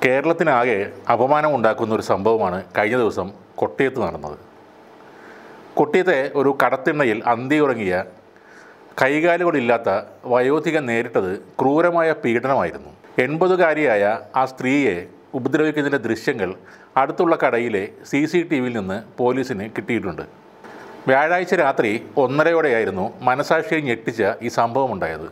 കേരളത്തിനാകെ അപമാനം ഉണ്ടാക്കുന്ന ഒരു സംഭവമാണ് കഴിഞ്ഞ ദിവസം കൊട്ടിയത്ത് നടന്നത് കൊട്ടിയത്തെ ഒരു കടത്തിണ്ണയിൽ അന്തിയുറങ്ങിയ കൈകാലുകളില്ലാത്ത വയോധികൻ നേരിട്ടത് ക്രൂരമായ പീഡനമായിരുന്നു എൺപതുകാരിയായ ആ സ്ത്രീയെ ഉപദ്രവിക്കുന്നതിൻ്റെ ദൃശ്യങ്ങൾ അടുത്തുള്ള കടയിലെ സി സി ടി വിയിൽ നിന്ന് പോലീസിന് കിട്ടിയിട്ടുണ്ട് വ്യാഴാഴ്ച രാത്രി ഒന്നരയോടെയായിരുന്നു മനസാക്ഷിയെ ഞെട്ടിച്ച ഈ സംഭവം ഉണ്ടായത്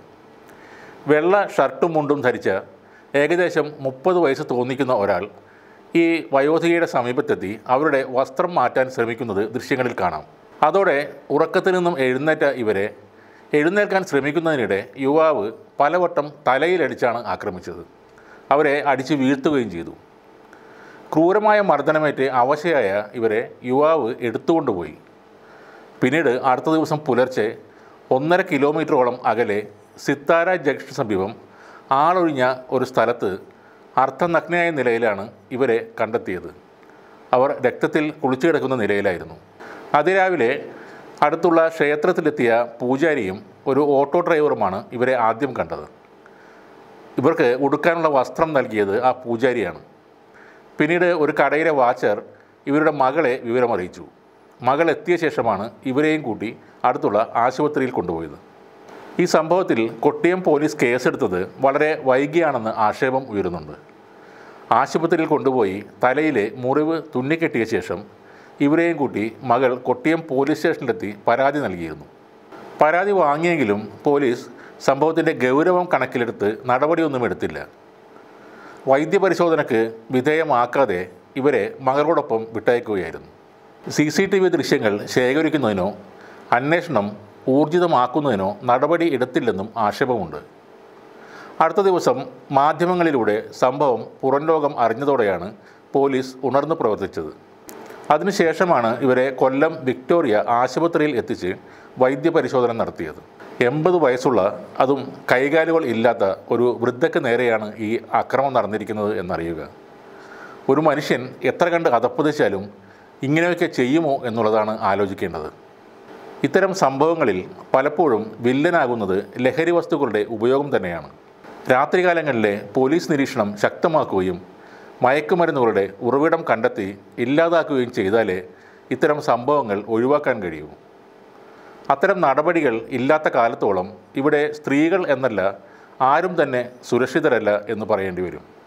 വെള്ള ഷർട്ടും മുണ്ടും ധരിച്ച ഏകദേശം മുപ്പത് വയസ്സ് തോന്നിക്കുന്ന ഒരാൾ ഈ വയോധികയുടെ സമീപത്തെത്തി അവരുടെ വസ്ത്രം മാറ്റാൻ ശ്രമിക്കുന്നത് ദൃശ്യങ്ങളിൽ കാണാം അതോടെ ഉറക്കത്തിൽ നിന്നും എഴുന്നേറ്റ ഇവരെ എഴുന്നേൽക്കാൻ ശ്രമിക്കുന്നതിനിടെ യുവാവ് പലവട്ടം തലയിലടിച്ചാണ് ആക്രമിച്ചത് അവരെ അടിച്ച് വീഴ്ത്തുകയും ചെയ്തു ക്രൂരമായ മർദ്ദനമേറ്റ് അവശയായ ഇവരെ യുവാവ് എടുത്തുകൊണ്ടുപോയി പിന്നീട് അടുത്ത ദിവസം പുലർച്ചെ ഒന്നര കിലോമീറ്ററോളം അകലെ സിത്താര ജംഗ്ഷന് സമീപം ആളൊഴിഞ്ഞ ഒരു സ്ഥലത്ത് അർത്ഥനഗ്നയായ നിലയിലാണ് ഇവരെ കണ്ടെത്തിയത് അവർ രക്തത്തിൽ കുളിച്ചു കിടക്കുന്ന നിലയിലായിരുന്നു അതിരാവിലെ അടുത്തുള്ള ക്ഷേത്രത്തിലെത്തിയ പൂജാരിയും ഒരു ഓട്ടോ ഡ്രൈവറുമാണ് ഇവരെ ആദ്യം കണ്ടത് ഇവർക്ക് ഉടുക്കാനുള്ള വസ്ത്രം നൽകിയത് ആ പൂജാരിയാണ് പിന്നീട് ഒരു കടയിലെ വാച്ചർ ഇവരുടെ മകളെ വിവരമറിയിച്ചു മകൾ എത്തിയ ശേഷമാണ് ഇവരെയും കൂട്ടി അടുത്തുള്ള ആശുപത്രിയിൽ കൊണ്ടുപോയത് ഈ സംഭവത്തിൽ കൊട്ടിയം പോലീസ് കേസെടുത്തത് വളരെ വൈകിയാണെന്ന് ആക്ഷേപം ഉയരുന്നുണ്ട് ആശുപത്രിയിൽ കൊണ്ടുപോയി തലയിലെ മുറിവ് തുന്നിക്കെട്ടിയ ശേഷം ഇവരെയും കൂട്ടി മകൾ കൊട്ടിയം പോലീസ് സ്റ്റേഷനിലെത്തി പരാതി നൽകിയിരുന്നു പരാതി വാങ്ങിയെങ്കിലും പോലീസ് സംഭവത്തിൻ്റെ ഗൗരവം കണക്കിലെടുത്ത് നടപടിയൊന്നും എടുത്തില്ല വൈദ്യപരിശോധനയ്ക്ക് വിധേയമാക്കാതെ ഇവരെ മകളോടൊപ്പം വിട്ടയക്കുകയായിരുന്നു സി സി ടി വി ദൃശ്യങ്ങൾ ശേഖരിക്കുന്നതിനോ അന്വേഷണം ഊർജിതമാക്കുന്നതിനോ നടപടി എടുത്തില്ലെന്നും ആക്ഷേപമുണ്ട് അടുത്ത ദിവസം മാധ്യമങ്ങളിലൂടെ സംഭവം പുറം ലോകം അറിഞ്ഞതോടെയാണ് പോലീസ് ഉണർന്നു പ്രവർത്തിച്ചത് അതിനുശേഷമാണ് ഇവരെ കൊല്ലം വിക്ടോറിയ ആശുപത്രിയിൽ എത്തിച്ച് വൈദ്യപരിശോധന നടത്തിയത് എൺപത് വയസ്സുള്ള അതും കൈകാലുകൾ ഇല്ലാത്ത ഒരു വൃദ്ധയ്ക്ക് നേരെയാണ് ഈ അക്രമം നടന്നിരിക്കുന്നത് എന്നറിയുക ഒരു മനുഷ്യൻ എത്ര കണ്ട് അതപ്പതിച്ചാലും ഇങ്ങനെയൊക്കെ ചെയ്യുമോ എന്നുള്ളതാണ് ആലോചിക്കേണ്ടത് ഇത്തരം സംഭവങ്ങളിൽ പലപ്പോഴും വില്ലനാകുന്നത് ലഹരി വസ്തുക്കളുടെ ഉപയോഗം തന്നെയാണ് രാത്രികാലങ്ങളിലെ പോലീസ് നിരീക്ഷണം ശക്തമാക്കുകയും മയക്കുമരുന്നുകളുടെ ഉറവിടം കണ്ടെത്തി ഇല്ലാതാക്കുകയും ചെയ്താലേ ഇത്തരം സംഭവങ്ങൾ ഒഴിവാക്കാൻ കഴിയൂ അത്തരം നടപടികൾ ഇല്ലാത്ത കാലത്തോളം ഇവിടെ സ്ത്രീകൾ എന്നല്ല ആരും തന്നെ സുരക്ഷിതരല്ല എന്ന് പറയേണ്ടി വരും